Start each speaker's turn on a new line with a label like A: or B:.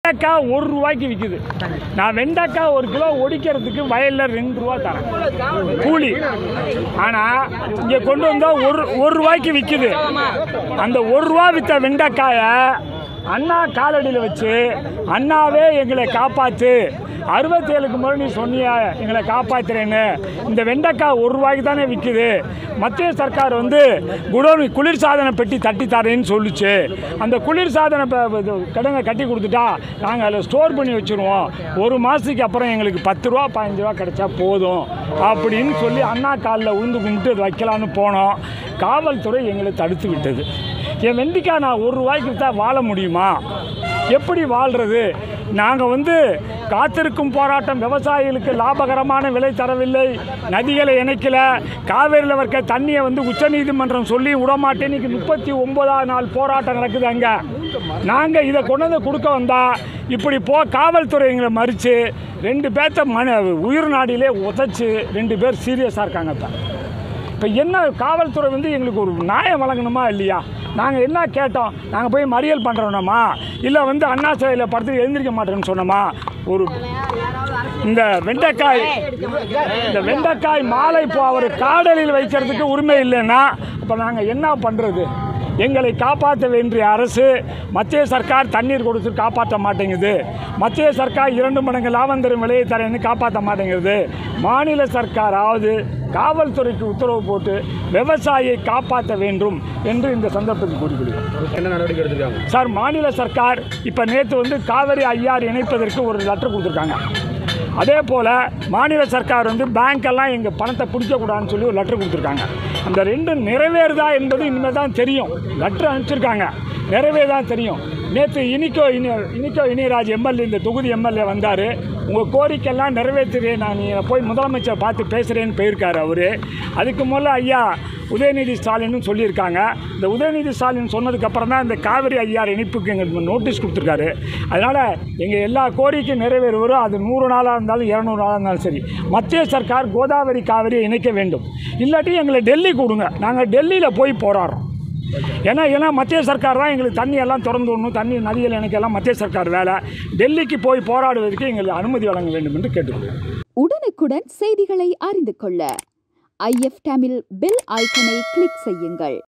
A: வெண்டைக்காய் ஒரு ரூபாய்க்கு விற்குது நான் வெண்டைக்காய் ஒரு கிலோ ஒடிக்கிறதுக்கு வயலில் ரெண்டு ரூபா தரேன் கூலி ஆனால் இங்கே கொண்டு வந்தால் ஒரு ஒரு ரூபாய்க்கு விற்குது அந்த ஒரு ரூபா விற்ற வெண்டைக்காயை அண்ணா காலடியில் வச்சு அண்ணாவே எங்களை காப்பாற்று அறுபத்தேழுக்கு முறை நீ சொன்னியா எங்களை காப்பாத்துறேன்னு இந்த வெண்டைக்காய் ஒரு ரூபாய்க்கு தானே விற்குது மத்திய சர்க்கார் வந்து குடோன் குளிர்சாதன பெட்டி தட்டி தரேன்னு சொல்லுச்சு அந்த குளிர்சாதன ப- இது கடனை கட்டி கொடுத்துட்டா நாங்கள் அதில் ஸ்டோர் பண்ணி வச்சுருவோம் ஒரு மாதத்துக்கு அப்புறம் எங்களுக்கு பத்து ரூபா பதினஞ்சு ரூபா கிடைச்சா போதும் அப்படின்னு சொல்லி அண்ணா காலில் உழுந்து கும்பிட்டு அது வைக்கலான்னு போனோம் காவல்துறை எங்களை தடுத்து விட்டது என் வெண்டிக்காய் நான் ஒரு ரூபாய்க்கு விற்றா வாழ முடியுமா எப்படி வாழ்கிறது நாங்கள் வந்து காத்திருக்கும் போராட்டம் விவசாயிகளுக்கு லாபகரமான விலை தரவில்லை நதிகளை இணைக்கல காவேரியில் இருக்க தண்ணியை வந்து உச்சநீதிமன்றம் சொல்லி விடமாட்டேன் இன்னைக்கு முப்பத்தி ஒன்பதாம் நாள் போராட்டம் நடக்குது அங்கே நாங்கள் இதை கொண்டு வந்து கொடுக்க வந்தா இப்படி போ காவல்துறை எங்களை மறித்து ரெண்டு பேர்த்த மன உயிர் நாடியிலே உதைச்சு ரெண்டு பேர் சீரியஸாக இருக்காங்க இப்போ இப்போ என்ன காவல்துறை வந்து எங்களுக்கு ஒரு நியாயம் வழங்கணுமா இல்லையா நாங்கள் என்ன கேட்டோம் நாங்கள் போய் மறியல் பண்ணுறோம்மா இல்லை வந்து அண்ணா சிலையில் படுத்து எழுந்திருக்க மாட்டேன்னு சொன்னோமா ஒரு இந்த வெண்டைக்காய் இந்த வெண்டைக்காய் மாலை இப்போ அவர் காடலில் வைக்கிறதுக்கு உரிமை இல்லைன்னா அப்போ நாங்கள் என்ன பண்ணுறது எங்களை காப்பாற்ற வேண்டிய அரசு மத்திய சர்க்கார் தண்ணீர் கொடுத்து காப்பாற்ற மாட்டேங்குது மத்திய சர்க்கார் இரண்டு மடங்கு லாபம் தரும் விலையை தரேன்னு காப்பாற்ற மாட்டேங்குது மாநில சர்க்காராவது காவல்துறைக்கு உத்தரவு போட்டு விவசாயியை காப்பாற்ற வேண்டும் என்று இந்த சந்தர்ப்பத்தில் கூறிக்கொள்கிறோம்
B: என்ன நடவடிக்கை எடுத்திருக்காங்க
A: சார் மாநில சர்க்கார் இப்போ நேற்று வந்து காவிரி ஐயாறு இணைப்பதற்கு ஒரு லெட்டர் கொடுத்துருக்காங்க அதே போல் மாநில சர்க்கார் வந்து பேங்க்கெல்லாம் எங்கள் பணத்தை பிடிக்கக்கூடாதுன்னு சொல்லி ஒரு லெட்டர் கொடுத்துருக்காங்க அந்த ரெண்டும் நிறைவேறுதா என்பது இனிமேல் தான் தெரியும் லெட்டர் அனுப்பிச்சிருக்காங்க நிறைவேதான் தெரியும் நேற்று இனிக்கோ இனி இனிக்கோ இனியராஜ் எம்எல்ஏ இந்த தொகுதி எம்எல்ஏ வந்தார் உங்கள் கோரிக்கையெல்லாம் நிறைவேற்றுறேன் நான் நீ போய் முதலமைச்சர் பார்த்து பேசுகிறேன்னு போயிருக்காரு அவர் அதுக்கு முதல்ல ஐயா உதயநிதி ஸ்டாலின்னு சொல்லியிருக்காங்க இந்த உதயநிதி ஸ்டாலின் சொன்னதுக்கப்புறம் தான் இந்த காவிரி ஐயார் இணைப்புக்கு எங்களுக்கு நோட்டீஸ் கொடுத்துருக்காரு அதனால் எங்கள் எல்லா கோரிக்கையும் நிறைவேறுவரும் அது நூறு நாளாக இருந்தாலும் இரநூறு நாளாக இருந்தாலும் சரி மத்திய சர்க்கார் கோதாவரி காவிரியை இணைக்க வேண்டும் இல்லாட்டி எங்களை டெல்லி கொடுங்க நாங்கள் டெல்லியில் போய் போராடுறோம் ஏன்னா ஏன்னா மத்திய சர்க்கார் தான் எங்களுக்கு தண்ணி எல்லாம் திறந்து விடணும் தண்ணி நதிகள் இணைக்கலாம் மத்திய சர்க்கார் வேலை டெல்லிக்கு போய் போராடுவதற்கு எங்களுக்கு அனுமதி வழங்க வேண்டும் என்று கேட்டுக்கொள்கிறேன்
C: உடனுக்குடன் செய்திகளை அறிந்து கொள்ள ஐஎஃப் தமிழ் பெல் ஐக்கனை கிளிக் செய்யுங்கள்